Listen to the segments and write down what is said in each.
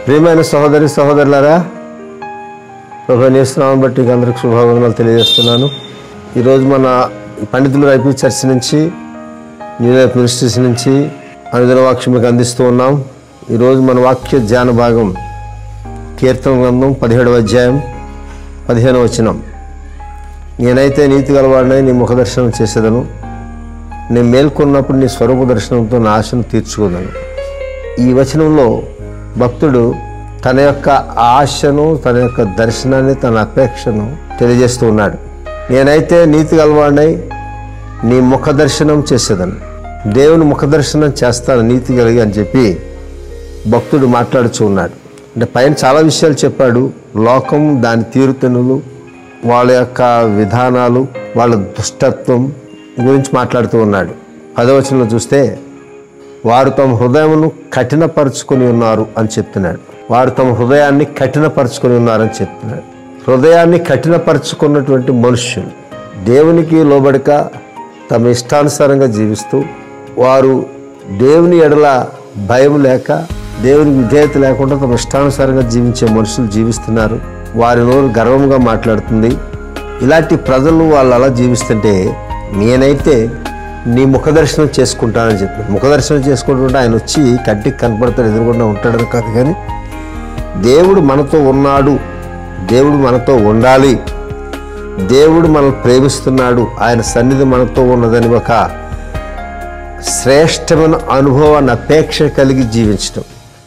ప్రియమైన సహోదరి సహోదరులారా ప్రభు నేస్తున్నామని బట్టి మీకు అందరికి శుభావందనాలు తెలియజేస్తున్నాను ఈరోజు మన పండితుల రైపు చర్చ్ నుంచి న్యూ లైఫ్ మినిస్ట్రీస్ నుంచి అనుదిన వాక్యం మీకు అందిస్తూ ఉన్నాం ఈరోజు మన వాక్య ధ్యాన భాగం కీర్తన గ్రంథం పదిహేడవ అధ్యాయం పదిహేను వచనం నేనైతే నీతి గలవాడినై నీ ముఖ దర్శనం చేసేదను నేను మేల్కొన్నప్పుడు నీ స్వరూప దర్శనంతో నా ఆశను తీర్చుకోదను ఈ వచనంలో భక్తుడు తన యొక్క ఆశను తన యొక్క దర్శనాన్ని తన అపేక్షను తెలియజేస్తూ ఉన్నాడు నేనైతే నీతి గలవాడినై నీ ముఖ దర్శనం చేసేదను దేవుని ముఖ దర్శనం చేస్తాను నీతి కలిగి అని చెప్పి భక్తుడు మాట్లాడుతూ ఉన్నాడు అంటే పైన చాలా విషయాలు చెప్పాడు లోకం దాని తీరుతెన్నులు వాళ్ళ యొక్క విధానాలు వాళ్ళ దుష్టత్వం గురించి మాట్లాడుతూ ఉన్నాడు పదవచనంలో చూస్తే వారు తమ హృదయమును కఠినపరుచుకొని ఉన్నారు అని చెప్తున్నాడు వారు తమ హృదయాన్ని కఠినపరుచుకొని ఉన్నారని చెప్తున్నాడు హృదయాన్ని కఠినపరుచుకున్నటువంటి మనుష్యులు దేవునికి లోబడక తమ ఇష్టానుసారంగా జీవిస్తూ వారు దేవుని ఎడల భయం లేక దేవుని విధేయత లేకుండా తమ ఇష్టానుసారంగా జీవించే మనుషులు జీవిస్తున్నారు వారి నోరు గర్వంగా మాట్లాడుతుంది ఇలాంటి ప్రజలు వాళ్ళు అలా జీవిస్తుంటే నేనైతే నీ ముఖ దర్శనం చేసుకుంటానని చెప్పాను ముఖ దర్శనం చేసుకుంటుంటే ఆయన వచ్చి కంటికి కనపడతాడు ఎదురుకుండా ఉంటాడని కాదు కానీ దేవుడు మనతో ఉన్నాడు దేవుడు మనతో ఉండాలి దేవుడు మనల్ని ప్రేమిస్తున్నాడు ఆయన సన్నిధి మనతో ఉన్నదని ఒక శ్రేష్టమైన అనుభవాన్ని అపేక్ష కలిగి జీవించడం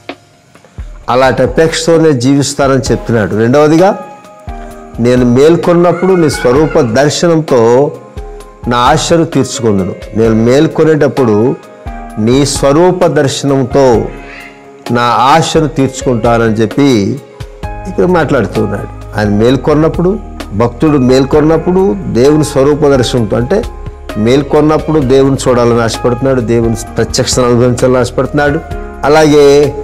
అలాంటి అపేక్షతో నేను జీవిస్తానని చెప్తున్నాడు రెండవదిగా నేను మేల్కొన్నప్పుడు నీ స్వరూప దర్శనంతో నా ఆశను తీర్చుకుందును నేను మేల్కొనేటప్పుడు నీ స్వరూప దర్శనంతో నా ఆశను తీర్చుకుంటానని చెప్పి ఇక్కడ మాట్లాడుతూ ఉన్నాడు ఆయన మేల్కొన్నప్పుడు భక్తుడు మేల్కొన్నప్పుడు దేవుని స్వరూప దర్శనంతో అంటే మేల్కొన్నప్పుడు దేవుని చూడాలని ఆశపడుతున్నాడు దేవుని ప్రత్యక్షతను అనుభవించాలని ఆశపడుతున్నాడు అలాగే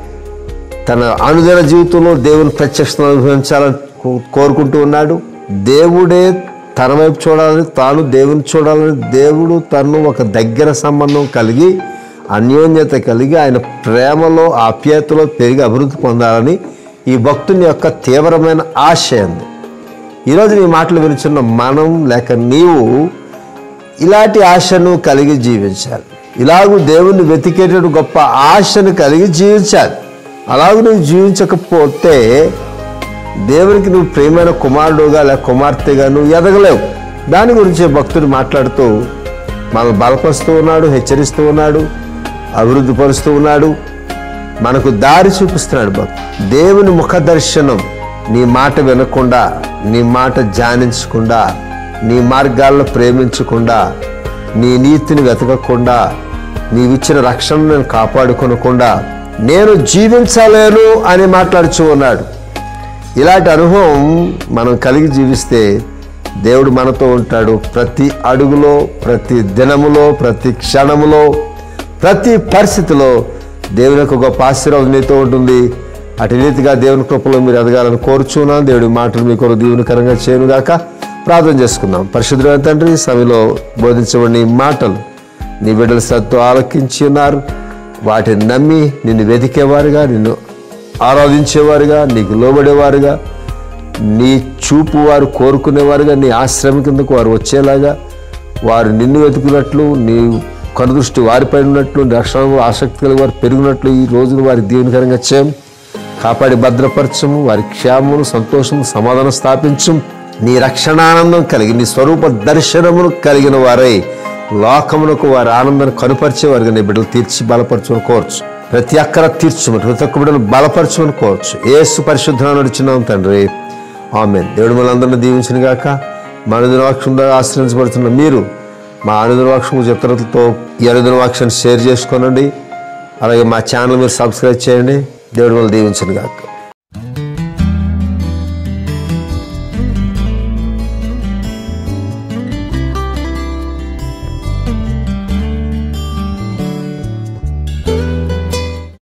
తన అనుదిన జీవితంలో దేవుని ప్రత్యక్షతను అనుభవించాలని కో- కోరుకుంటూ ఉన్నాడు దేవుడే తన వైపు చూడాలని తాను దేవుని చూడాలని దేవుడు తను ఒక దగ్గర సంబంధం కలిగి అన్యోన్యత కలిగి ఆయన ప్రేమలో ఆప్యాయతలో పెరిగి అభివృద్ధి పొందాలని ఈ భక్తుని యొక్క తీవ్రమైన ఆశ ఉంది ఈరోజు నీ మాటలు వినిచున్న మనం లేక నీవు ఇలాంటి ఆశను కలిగి జీవించాలి ఇలాగూ దేవుణ్ణి వెతికేటటువంటి గొప్ప ఆశను కలిగి జీవించాలి అలాగూ నువ్వు జీవించకపోతే దేవునికి నువ్వు ప్రేమైన కుమారుడుగా లేక కుమార్తెగా నువ్వు ఎదగలేవు దాని గురించి భక్తుడు మాట్లాడుతూ మనల్ని బలపరుస్తూ ఉన్నాడు హెచ్చరిస్తూ ఉన్నాడు అభివృద్ధి పరుస్తూ ఉన్నాడు మనకు దారి చూపిస్తున్నాడు భక్తుడు దేవుని ముఖ దర్శనం నీ మాట వినకుండా నీ మాట ధ్యానించకుండా నీ మార్గాలను ప్రేమించకుండా నీ నీతిని వెతకకుండా నీవిచ్చిన రక్షణను నేను కాపాడుకొనకుండా నేను జీవించలేను అని మాట్లాడుచూ ఉన్నాడు ఇలాంటి అనుభవం మనం కలిగి జీవిస్తే దేవుడు మనతో ఉంటాడు ప్రతి అడుగులో ప్రతి దినములో ప్రతి క్షణములో ప్రతి పరిస్థితిలో దేవుని యొక్క గొప్ప ఆశీర్వాదం నీతో ఉంటుంది అటు రీతిగా దేవుని కృపలో మీరు ఎదగాలని కోరుచున్నాను దేవుడి మాటలు మీ కొరకు దీవునికరంగా చేయనుగాక ప్రార్థన చేసుకుందాం పరిశుద్ధమైన తండ్రి ఈ సమయంలో బోధించబడిన ఈ మాటలు నీ బిడ్డల శ్రద్ధతో ఆలకించి ఉన్నారు వాటిని నమ్మి నిన్ను వెతికేవారుగా నిన్ను ఆరాధించేవారుగా నీకు లోబడేవారుగా నీ చూపు వారు కోరుకునేవారుగా నీ ఆశ్రమం కిందకు వారు వచ్చేలాగా వారు నిన్ను వెతుకున్నట్లు నీ కనుదృష్టి వారిపై ఉన్నట్లు నీ రక్షణ ఆసక్తి కలిగి వారు పెరిగినట్లు ఈ రోజును వారి దీవెనకరంగా చేయం కాపాడి భద్రపరచము వారి క్షేమము సంతోషము సమాధానం స్థాపించం నీ రక్షణానందం కలిగి నీ స్వరూప దర్శనమును కలిగిన వారై లోకమునకు వారి ఆనందాన్ని కనుపరిచే వారిగా నీ బిడ్డలు తీర్చి బలపరచుని కోరచ్చు ప్రతి అక్కర తీర్చుమని ప్రతి ఒక్క బిడ్డను బలపరచుమని కోరచ్చు ఏసు పరిశుద్ధ నడిచినాం తండ్రి ఆమె దేవుడు మనందరిని దీవించిన గాక మా అనుదిన వాక్యం ద్వారా ఆశ్రయించబడుతున్న మీరు మా అనుదిన వాక్యం చిత్రతలతో ఈ అనుదిన వాక్యాన్ని షేర్ చేసుకోనండి అలాగే మా ఛానల్ మీరు సబ్స్క్రైబ్ చేయండి దేవుడు మనం దీవించిన గాక